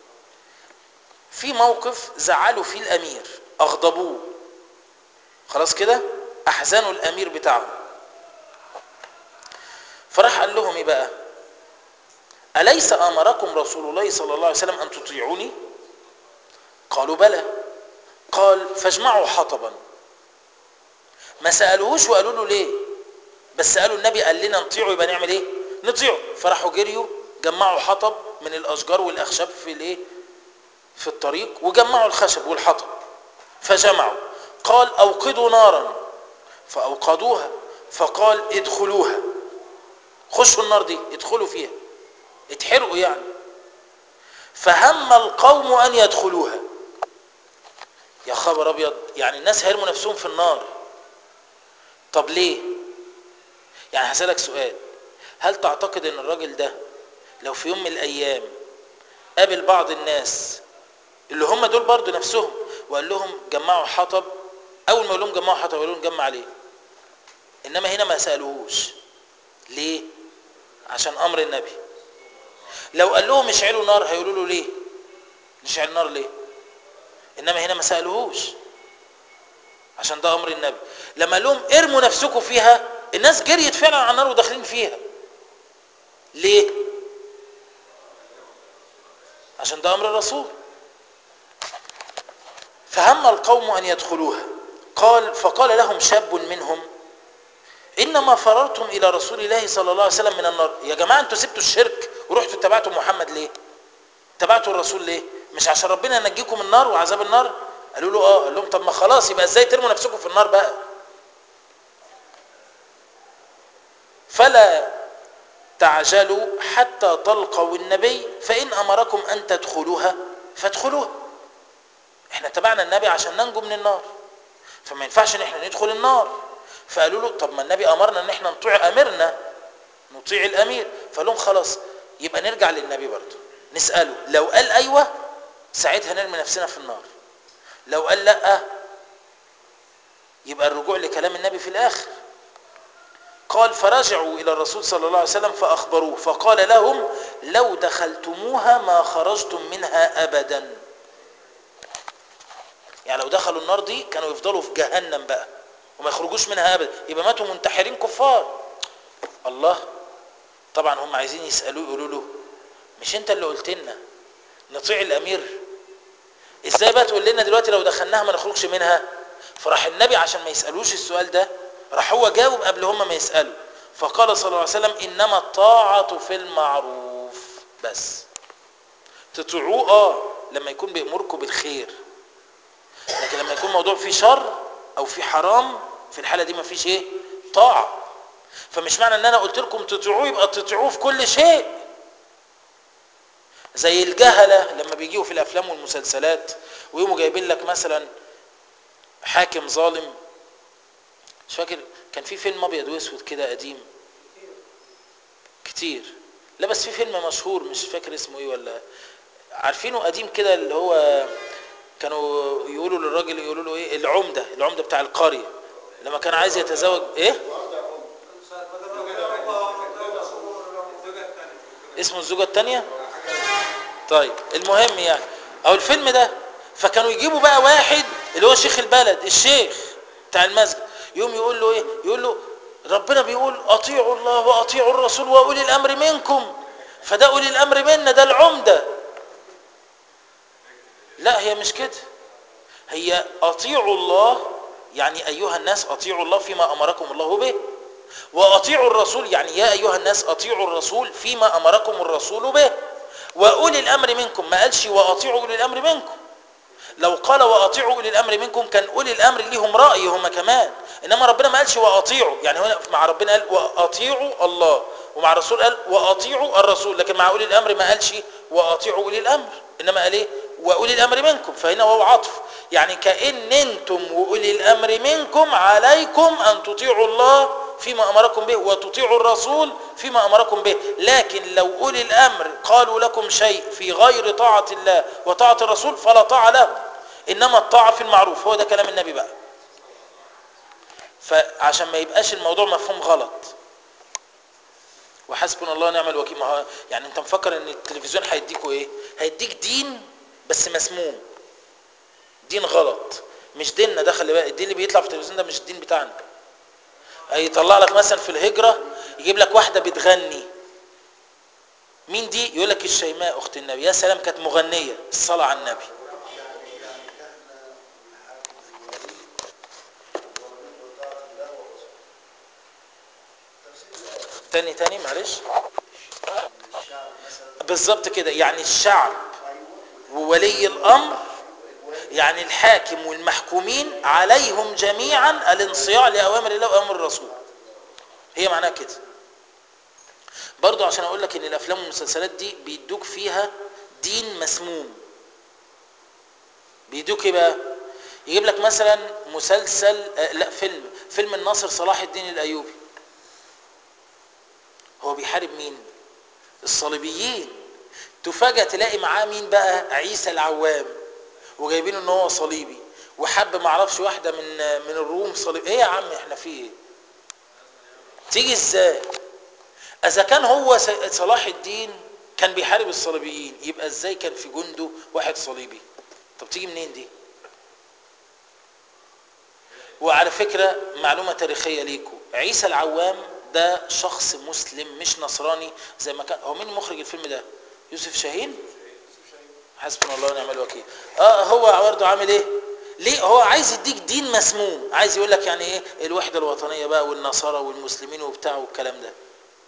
S1: في موقف زعلوا فيه الأمير أغضبوه خلاص كده أحزنوا الأمير بتاعهم فراح قال لهم إيه بقى أليس أمركم رسول الله صلى الله عليه وسلم أن تطيعوني قالوا بلى قال فاجمعوا حطبا ما سألوهوش وقالوا له ليه بس قالوا النبي قال لنا نطيعه يبقى نعمل ايه نطيعه فراحوا جريوا جمعوا حطب من الأشجار والأخشاب في الايه في الطريق وجمعوا الخشب والحطب فجمعوا قال أوقدوا نارا فأوقدوها فقال ادخلوها خشوا النار دي ادخلوا فيها اتحرقوا يعني فهم القوم أن يدخلوها يا خبر أبيض يعني الناس هيرموا نفسهم في النار طب ليه يعني هسألك سؤال هل تعتقد ان الراجل ده لو في يوم من الايام قابل بعض الناس اللي هم دول برضو نفسهم وقال لهم جمعوا حطب اول ما يقول لهم جمعوا حطب يقول لهم جمع عليه انما هنا ما سالوهوش ليه عشان امر النبي لو قال لهم اشعلوا نار هيقولوا له ليه نشعل نار ليه انما هنا ما سالوهوش عشان ده امر النبي لما قال لهم ارموا نفسكم فيها الناس جريت فعلا على النار وداخلين فيها ليه عشان ده امر الرسول فهم القوم ان يدخلوها قال فقال لهم شاب منهم انما فررتم الى رسول الله صلى الله عليه وسلم من النار يا جماعه انتوا سبتوا الشرك ورحتوا اتبعتوا محمد ليه اتبعتوا الرسول ليه مش عشان ربنا ينجيكم من النار وعذاب النار قالوا له اه قال لهم طب ما خلاص يبقى ازاي ترموا نفسكم في النار بقى فلا تعجلوا حتى تلقوا النبي فإن أمركم أن تدخلوها فادخلوها احنا تبعنا النبي عشان ننجو من النار فما ينفعش ان احنا ندخل النار فقالوا له طب ما النبي امرنا ان احنا نطيع امرنا نطيع الامير فقال لهم خلاص يبقى نرجع للنبي برضه نساله لو قال ايوه ساعتها نرمي نفسنا في النار لو قال لا يبقى الرجوع لكلام النبي في الاخر قال فرجعوا إلى الرسول صلى الله عليه وسلم فأخبروه فقال لهم لو دخلتموها ما خرجتم منها أبدا يعني لو دخلوا النار دي كانوا يفضلوا في جهنم بقى وما يخرجوش منها أبدا يبقى ماتوا منتحرين كفار الله طبعا هم عايزين يسألوه يقولوا له مش انت اللي قلت لنا نطيع الأمير ازاي بقى تقول لنا دلوقتي لو دخلناها ما نخرجش منها فراح النبي عشان ما يسألوش السؤال ده راح هو جاوب قبل هم ما يسألوا فقال صلى الله عليه وسلم إنما الطاعة في المعروف بس تطيعوه اه لما يكون بيأمركم بالخير لكن لما يكون موضوع فيه شر أو فيه حرام في الحالة دي ما فيش ايه طاعة فمش معنى ان انا قلت لكم تطيعوه يبقى تطيعوه في كل شيء زي الجهلة لما بيجيوا في الافلام والمسلسلات ويقوموا جايبين لك مثلا حاكم ظالم مش فاكر كان في فيلم ابيض واسود كده قديم كتير لا بس في فيلم مشهور مش فاكر اسمه ايه ولا عارفينه قديم كده اللي هو كانوا يقولوا للراجل يقولوا له ايه العمده العمده بتاع القريه لما كان عايز يتزوج ايه اسمه الزوجه الثانيه طيب المهم يعني او الفيلم ده فكانوا يجيبوا بقى واحد اللي هو شيخ البلد الشيخ بتاع المسجد يوم يقول له ايه يقول له ربنا بيقول اطيعوا الله واطيعوا الرسول واولي الامر منكم فده اولي الامر منا ده العمده لا هي مش كده هي اطيعوا الله يعني ايها الناس اطيعوا الله فيما امركم الله به واطيعوا الرسول يعني يا ايها الناس اطيعوا الرسول فيما امركم الرسول به واولي الامر منكم ما قالش واطيعوا اولي الامر منكم لو قال واطيعوا اولي الامر منكم كان اولي الامر ليهم راي هم كمان انما ربنا ما قالش واطيعوا يعني هنا مع ربنا قال واطيعوا الله ومع الرسول قال واطيعوا الرسول لكن مع اولي الامر ما قالش واطيعوا اولي الامر انما قال ايه واولي الامر منكم فهنا هو عطف يعني كان انتم واولي الامر منكم عليكم ان تطيعوا الله فيما امركم به وتطيعوا الرسول فيما امركم به لكن لو اولي الامر قالوا لكم شيء في غير طاعه الله وطاعه الرسول فلا طاعه لهم انما الطاعه في المعروف هو ده كلام النبي بقى فعشان ما يبقاش الموضوع مفهوم غلط وحسبنا الله ونعم الوكيل ما هو يعني انت مفكر ان التلفزيون هيديكوا ايه هيديك دين بس مسموم دين غلط مش ديننا ده خلي بالك الدين اللي بيطلع في التلفزيون ده مش الدين بتاعنا هيطلع لك مثلا في الهجرة يجيب لك واحدة بتغني مين دي يقول لك الشيماء اخت النبي يا سلام كانت مغنية الصلاة على النبي تاني تاني معلش بالظبط كده يعني الشعب وولي الامر يعني الحاكم والمحكومين عليهم جميعا الانصياع لاوامر الله واوامر الرسول هي معناها كده برضو عشان اقول لك ان الافلام والمسلسلات دي بيدوك فيها دين مسموم بيدوك ايه بقى يجيب لك مثلا مسلسل آه لا فيلم فيلم الناصر صلاح الدين الايوبي هو بيحارب مين الصليبيين تفاجأ تلاقي معاه مين بقى عيسى العوام وجايبينه ان هو صليبي وحب ما اعرفش واحده من من الروم صليبي ايه يا عم احنا في ايه تيجي ازاي اذا كان هو صلاح الدين كان بيحارب الصليبيين يبقى ازاي كان في جنده واحد صليبي طب تيجي منين دي وعلى فكره معلومه تاريخيه ليكم عيسى العوام ده شخص مسلم مش نصراني زي ما كان هو مين مخرج الفيلم ده يوسف شاهين حسبنا الله ونعم الوكيل اه هو برضه عامل ايه ليه هو عايز يديك دين مسموم عايز يقول لك يعني ايه الوحده الوطنيه بقى والنصارى والمسلمين وبتاع والكلام ده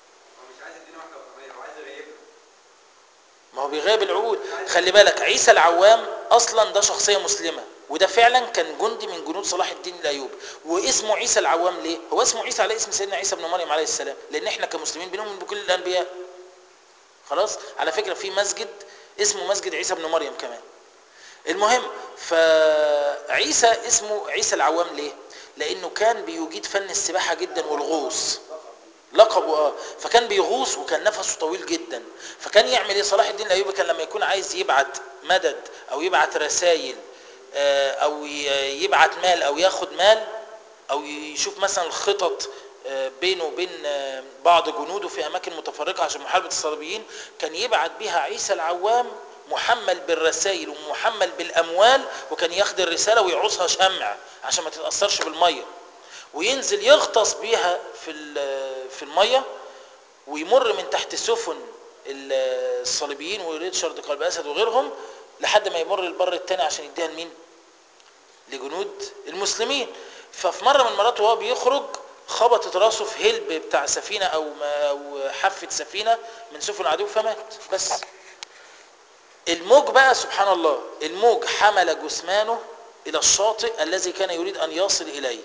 S1: ما هو بيغيب العقول خلي بالك عيسى العوام اصلا ده شخصيه مسلمه وده فعلا كان جندي من جنود صلاح الدين الايوبي واسمه عيسى العوام ليه هو اسمه عيسى على اسم سيدنا عيسى بن مريم عليه السلام لان احنا كمسلمين بنؤمن بكل الانبياء خلاص على فكره في مسجد اسمه مسجد عيسى بن مريم كمان المهم فعيسى اسمه عيسى العوام ليه لانه كان بيجيد فن السباحه جدا والغوص لقبه اه فكان بيغوص وكان نفسه طويل جدا فكان يعمل ايه صلاح الدين الايوبي كان لما يكون عايز يبعت مدد او يبعت رسائل او يبعت مال او ياخد مال او يشوف مثلا الخطط بينه وبين بعض جنوده في اماكن متفرقه عشان محاربه الصليبيين كان يبعت بها عيسى العوام محمل بالرسائل ومحمل بالاموال وكان ياخد الرساله ويعوزها شمع عشان ما تتاثرش بالميه وينزل يغطس بيها في في الميه ويمر من تحت سفن الصليبيين وريتشارد قلب اسد وغيرهم لحد ما يمر البر الثاني عشان يديها لمين لجنود المسلمين ففي مره من المرات وهو بيخرج خبطت راسه في هلب بتاع سفينه او ما او حافه سفينه من سفن العدو فمات بس الموج بقى سبحان الله الموج حمل جثمانه الى الشاطئ الذي كان يريد ان يصل اليه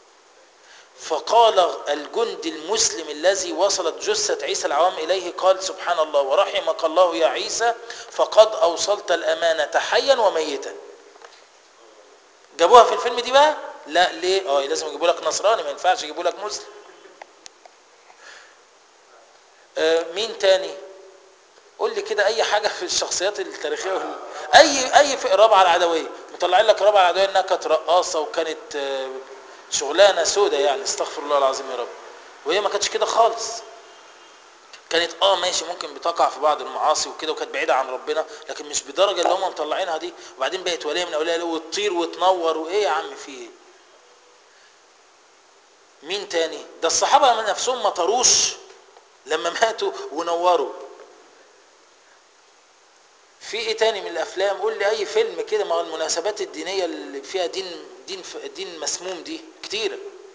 S1: فقال الجندي المسلم الذي وصلت جثة عيسى العوام إليه قال سبحان الله ورحمك الله يا عيسى فقد أوصلت الأمانة حيا وميتا جابوها في الفيلم دي بقى لا ليه اه لازم يجيبوا لك نصراني ما ينفعش يجيبوا لك مسلم آه مين تاني قول لي كده اي حاجه في الشخصيات التاريخيه اي اي في رابعه العدويه مطلعين لك رابعه العدويه انها كانت رقاصه وكانت آه شغلانه سودة يعني استغفر الله العظيم يا رب وهي ما كانتش كده خالص كانت اه ماشي ممكن بتقع في بعض المعاصي وكده وكانت بعيده عن ربنا لكن مش بدرجه اللي هم مطلعينها دي وبعدين بقت وليه من اولياء الله وتطير وتنور وايه يا عم في ايه مين تاني ده الصحابه من نفسهم ما طروش لما ماتوا ونوروا في ايه تاني من الافلام قول لي اي فيلم كده ما هو المناسبات الدينيه اللي فيها دين دين دين مسموم دي كتيره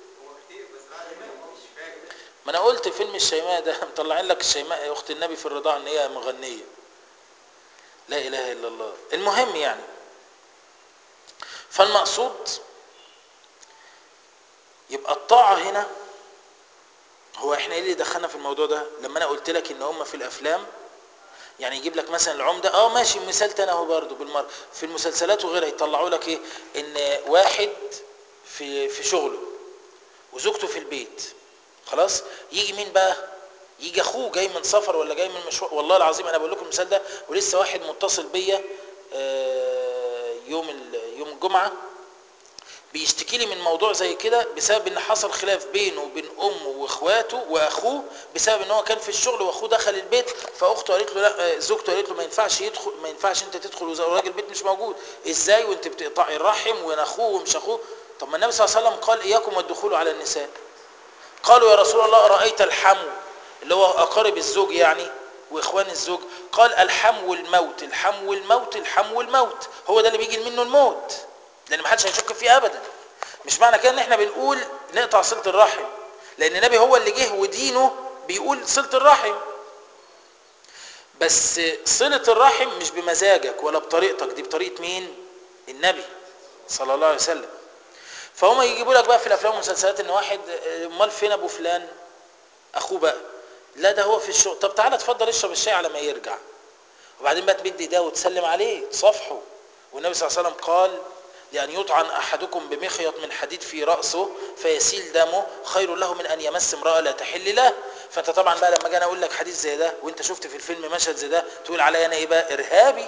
S1: ما انا قلت فيلم الشيماء ده مطلعين لك الشيماء اخت النبي في الرضاعه ان هي مغنيه لا اله الا الله المهم يعني فالمقصود يبقى الطاعة هنا هو احنا ايه اللي دخلنا في الموضوع ده لما انا قلت لك ان هم في الافلام يعني يجيب لك مثلا العمده اه ماشي مثال تاني اهو برضه بالمره في المسلسلات وغيرها يطلعوا لك ايه ان واحد في في شغله وزوجته في البيت خلاص يجي مين بقى يجي اخوه جاي من سفر ولا جاي من مشوار والله العظيم انا بقول لكم المثال ده ولسه واحد متصل بيا آه، يوم ال- يوم الجمعه بيشتكي لي من موضوع زي كده بسبب ان حصل خلاف بينه وبين امه واخواته واخوه بسبب ان هو كان في الشغل واخوه دخل البيت فاخته قالت له لا آه، زوجته قالت له ما ينفعش يدخل ما ينفعش انت تدخل وراجل البيت مش موجود ازاي وانت بتقطعي الرحم وانا اخوه ومش اخوه طب ما النبي صلى الله عليه وسلم قال اياكم والدخول على النساء قالوا يا رسول الله ارايت الحمو اللي هو اقارب الزوج يعني واخوان الزوج قال الحمو الموت الحمو الموت الحمو الموت هو ده اللي بيجي منه الموت لان ما حدش هيشك فيه ابدا مش معنى كده ان احنا بنقول نقطع صله الرحم لان النبي هو اللي جه ودينه بيقول صله الرحم بس صله الرحم مش بمزاجك ولا بطريقتك دي بطريقه مين النبي صلى الله عليه وسلم فهم يجيبوا لك بقى في الافلام والمسلسلات ان واحد آه، امال فين ابو فلان اخوه بقى لا ده هو في الشغل طب تعالى اتفضل اشرب الشاي على ما يرجع وبعدين بقى تمد ايديه وتسلم عليه تصافحه والنبي صلى الله عليه وسلم قال لأن يطعن أحدكم بمخيط من حديد في رأسه فيسيل دمه خير له من أن يمس امرأة لا تحل له فأنت طبعا بقى لما جانا أقول لك حديث زي ده وأنت شفت في الفيلم مشهد زي ده تقول عليا أنا إيه بقى إرهابي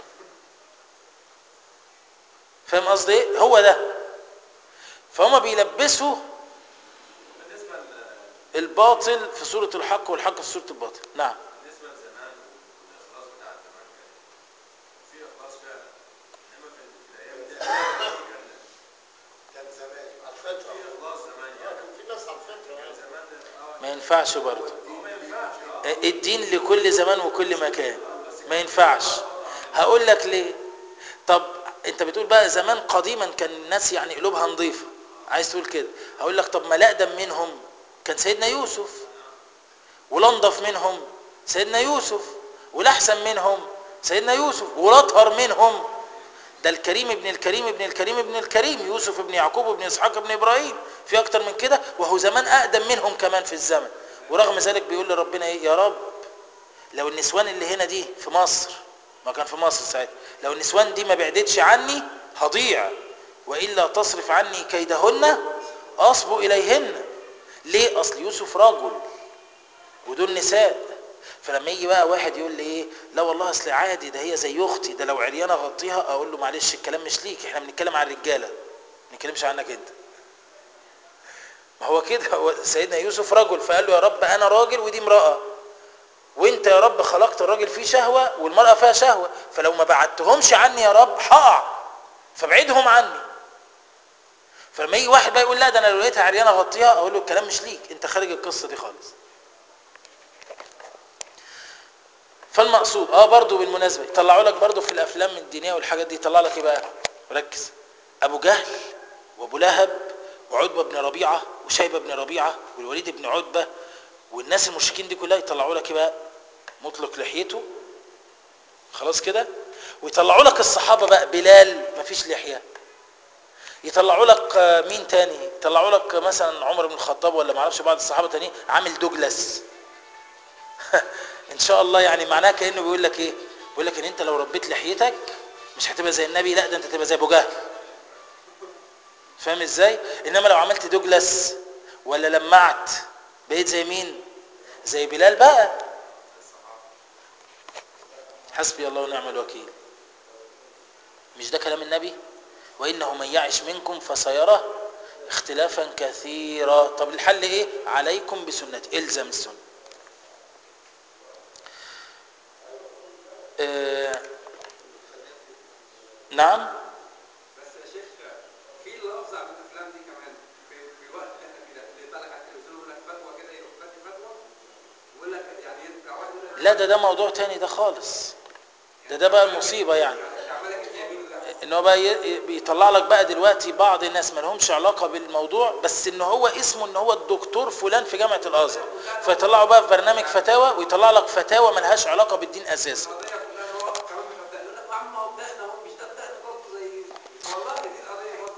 S1: فاهم قصدي إيه؟ هو ده فهم بيلبسوا
S2: بالنسبه ل-
S1: الباطل في صورة الحق والحق في صورة الباطل نعم
S2: بالنسبه لزمان والاخلاص بتاع زمان كان في اخلاص فعلا انما في في الايام دي كان
S3: كان زمان على الفطرة
S2: في اخلاص زمان
S3: اه
S2: يعني
S3: كان في ناس على الفطرة
S2: كان
S3: آه.
S2: زمان اه
S1: ما ينفعش برضه
S2: هو ما ينفعش اه
S1: الدين لكل زمان وكل مكان ما ينفعش هقول لك ليه طب انت بتقول بقى زمان قديما كان الناس يعني قلوبها نظيفه عايز تقول كده هقول لك طب ما الاقدم منهم كان سيدنا يوسف والانضف منهم سيدنا يوسف والاحسن منهم سيدنا يوسف والاطهر منهم ده الكريم ابن الكريم ابن الكريم ابن الكريم يوسف ابن يعقوب ابن اسحاق ابن ابراهيم في اكتر من كده وهو زمان اقدم منهم كمان في الزمن ورغم ذلك بيقول لربنا ايه يا رب لو النسوان اللي هنا دي في مصر ما كان في مصر ساعتها لو النسوان دي ما بعدتش عني هضيع والا تصرف عني كيدهن اصب اليهن ليه اصل يوسف رجل ودول نساء فلما يجي بقى واحد يقول لي ايه لا والله اصل عادي ده هي زي اختي ده لو عريانه اغطيها اقول له معلش الكلام مش ليك احنا بنتكلم عن الرجاله ما بنتكلمش عنك انت ما هو كده هو سيدنا يوسف رجل فقال له يا رب انا راجل ودي امراه وانت يا رب خلقت الراجل فيه شهوه والمراه فيها شهوه فلو ما بعدتهمش عني يا رب هقع فابعدهم عني فلما يجي واحد بقى يقول لا ده انا لو لقيتها عريانه اغطيها اقول له الكلام مش ليك انت خارج القصه دي خالص فالمقصود اه برضو بالمناسبه يطلعوا لك برضو في الافلام الدينيه والحاجات دي يطلع لك ايه بقى ركز ابو جهل وابو لهب وعتبه بن ربيعه وشيبه بن ربيعه والوليد بن عتبه والناس المشركين دي كلها يطلعوا لك ايه بقى مطلق لحيته خلاص كده ويطلعوا لك الصحابه بقى بلال مفيش لحيه يطلعوا لك آه، مين تاني يطلعوا لك مثلا عمر بن الخطاب ولا ما اعرفش بعض الصحابه تانيين عامل دوجلاس ان شاء الله يعني معناه كانه بيقول لك ايه بيقول لك ان انت لو ربيت لحيتك مش هتبقى زي النبي لا ده انت تبقى زي ابو جهل فاهم ازاي انما لو عملت دوجلاس ولا لمعت بقيت زي مين زي بلال بقى حسبي الله ونعم الوكيل مش ده كلام النبي وانه من يعش منكم فسيرى اختلافا كثيرا طب الحل ايه عليكم بسنتي الزم السنه آه، نعم
S4: بس يا شيخ في اللي افظع من الافلام دي كمان في, في الوقت اللي احنا فيه ده اللي يطلع على التلفزيون يقول لك فتوى كده يروح فاتي فتوى يقول لك يعني يرجع واحد يقول لك
S1: لا ده ده موضوع تاني ده خالص ده ده بقى المصيبة يعني
S4: عمالك انت يمين ولا
S1: ان هو بقى ي- بيطلع لك بقى دلوقتي بعض الناس ما لهمش علاقة بالموضوع بس ان هو اسمه ان هو الدكتور فلان في جامعة الازهر فيطلعوا بقى في برنامج فتاوى ويطلع لك فتاوى ملهاش علاقة بالدين اساسا
S4: القضيه كلها ان هو كمان مش مبدأ يقول لك يا عم ما هو بدأنا اهو مش ده بدأنا برضه زي والله دي القضيه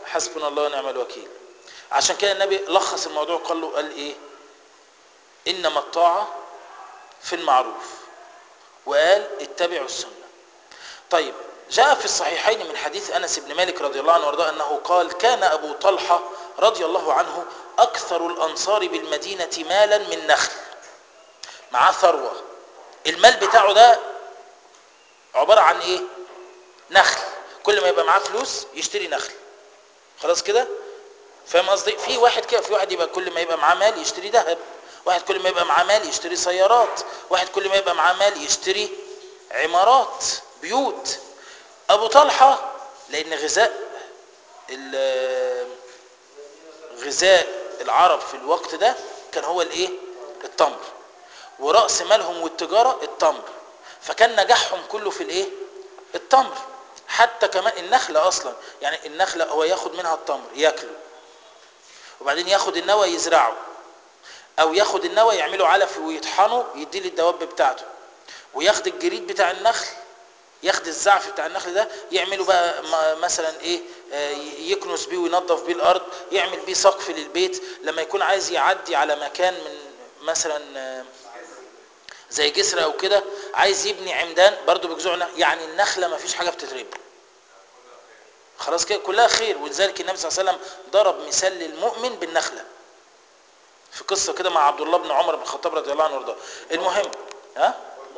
S1: حسبنا الله ونعم الوكيل عشان كده النبي لخص الموضوع قال له قال ايه انما الطاعه في المعروف وقال اتبعوا السنه طيب جاء في الصحيحين من حديث انس بن مالك رضي الله عنه وارضاه انه قال كان ابو طلحه رضي الله عنه اكثر الانصار بالمدينه مالا من نخل معاه ثروه المال بتاعه ده عباره عن ايه نخل كل ما يبقى معاه فلوس يشتري نخل خلاص كده فاهم قصدي في واحد كده في واحد يبقى كل ما يبقى معاه مال يشتري ذهب واحد كل ما يبقى معاه مال يشتري سيارات واحد كل ما يبقى معاه مال يشتري عمارات بيوت ابو طلحه لان غذاء ال- غذاء العرب في الوقت ده كان هو الايه التمر وراس مالهم والتجاره التمر فكان نجاحهم كله في الايه التمر حتى كمان النخله اصلا يعني النخله هو ياخد منها التمر ياكله وبعدين ياخد النوى يزرعه او ياخد النوى يعمله علف ويطحنه يديه للدواب بتاعته وياخد الجريد بتاع النخل ياخد الزعف بتاع النخل ده يعمله بقى م- مثلا ايه آه، يكنس بيه وينظف بيه الارض يعمل بيه سقف للبيت لما يكون عايز يعدي على مكان من مثلا آه، زي جسر او كده عايز يبني عمدان برضو بجذوعنا يعني النخله ما فيش حاجه بتترمي خلاص كده كلها خير ولذلك النبي صلى الله عليه وسلم ضرب مثال للمؤمن بالنخله في قصه كده مع عبد الله بن عمر بن الخطاب رضي الله عنه وارضاه المهم ها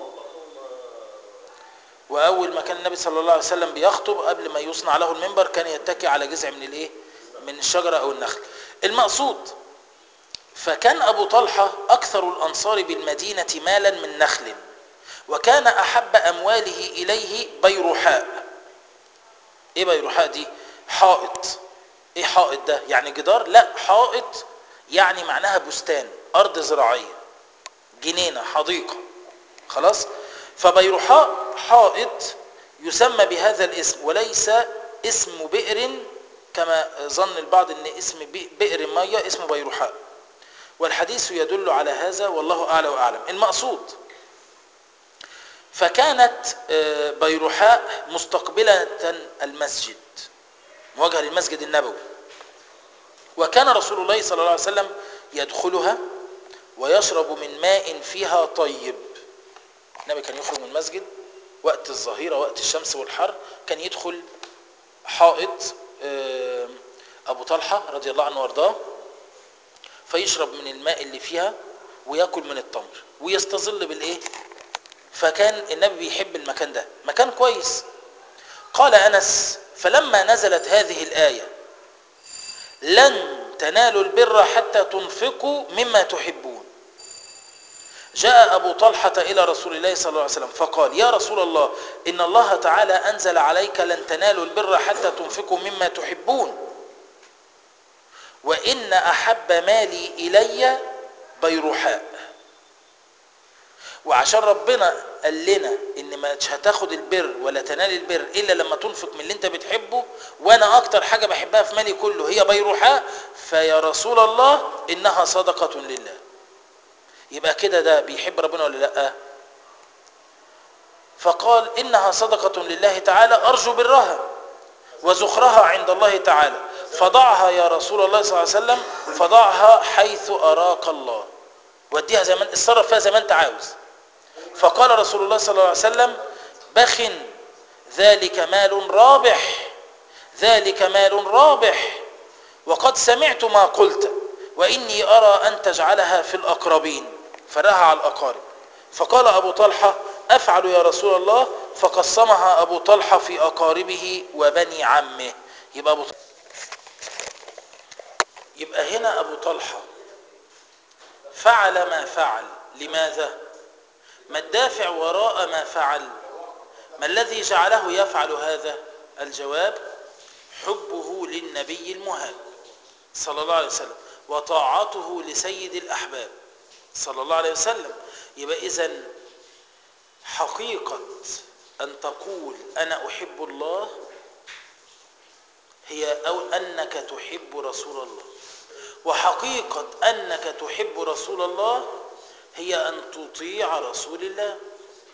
S1: واول ما كان النبي صلى الله عليه وسلم بيخطب قبل ما يصنع له المنبر كان يتكي على جذع من الايه من الشجره او النخل المقصود فكان ابو طلحه اكثر الانصار بالمدينه مالا من نخل وكان احب امواله اليه بيرحاء ايه بيرحاء دي حائط ايه حائط ده يعني جدار لا حائط يعني معناها بستان ارض زراعيه جنينه حديقه خلاص فبيرحاء حائط يسمى بهذا الاسم وليس اسم بئر كما ظن البعض ان اسم بئ- بئر ميه اسمه بيرحاء والحديث يدل على هذا والله اعلى واعلم المقصود فكانت آه، بيرحاء مستقبلة المسجد مواجهة للمسجد النبوي وكان رسول الله صلى الله عليه وسلم يدخلها ويشرب من ماء فيها طيب النبي كان يخرج من المسجد وقت الظهيرة وقت الشمس والحر كان يدخل حائط آه، أبو طلحة رضي الله عنه وارضاه فيشرب من الماء اللي فيها ويأكل من التمر ويستظل بالإيه فكان النبي بيحب المكان ده مكان كويس قال أنس فلما نزلت هذه الآية لن تنالوا البر حتى تنفقوا مما تحبون جاء أبو طلحة إلى رسول الله صلى الله عليه وسلم فقال يا رسول الله إن الله تعالى أنزل عليك لن تنالوا البر حتى تنفقوا مما تحبون وإن أحب مالي إلي بيرحاء وعشان ربنا قال لنا ان ما هتاخد البر ولا تنال البر الا لما تنفق من اللي انت بتحبه وانا اكتر حاجه بحبها في مالي كله هي بيرحاء فيا رسول الله انها صدقه لله يبقى كده ده بيحب ربنا ولا لا فقال انها صدقه لله تعالى ارجو برها وزخرها عند الله تعالى فضعها يا رسول الله صلى الله عليه وسلم فضعها حيث اراك الله وديها زي ما اتصرف فيها زي ما انت عاوز فقال رسول الله صلى الله عليه وسلم بخ ذلك مال رابح ذلك مال رابح وقد سمعت ما قلت وإني أرى أن تجعلها في الأقربين فرها على الأقارب فقال أبو طلحة أفعل يا رسول الله فقسمها أبو طلحة في أقاربه وبني عمه يبقى أبو يبقى هنا أبو طلحة فعل ما فعل لماذا ما الدافع وراء ما فعل ما الذي جعله يفعل هذا الجواب حبه للنبي المهاب صلى الله عليه وسلم وطاعته لسيد الأحباب صلى الله عليه وسلم يبقى إذا حقيقة أن تقول أنا أحب الله هي أو أنك تحب رسول الله وحقيقة أنك تحب رسول الله هي أن تطيع رسول الله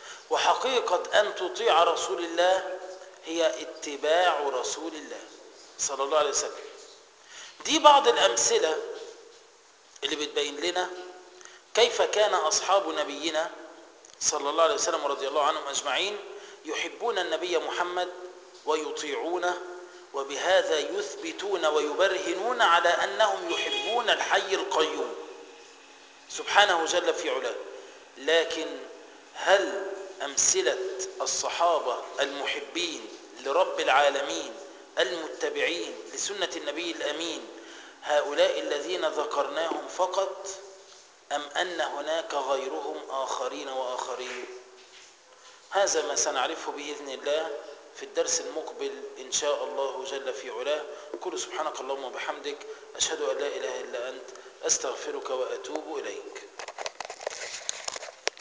S1: وحقيقة أن تطيع رسول الله هي اتباع رسول الله صلى الله عليه وسلم دي بعض الأمثلة اللي بتبين لنا كيف كان أصحاب نبينا صلى الله عليه وسلم ورضي الله عنهم أجمعين يحبون النبي محمد ويطيعونه وبهذا يثبتون ويبرهنون على أنهم يحبون الحي القيوم سبحانه جل في علاه لكن هل أمثلة الصحابة المحبين لرب العالمين المتبعين لسنة النبي الأمين هؤلاء الذين ذكرناهم فقط أم أن هناك غيرهم آخرين وآخرين هذا ما سنعرفه بإذن الله في الدرس المقبل إن شاء الله جل في علاه كل سبحانك اللهم وبحمدك أشهد أن لا إله إلا أنت أستغفرك وأتوب إليك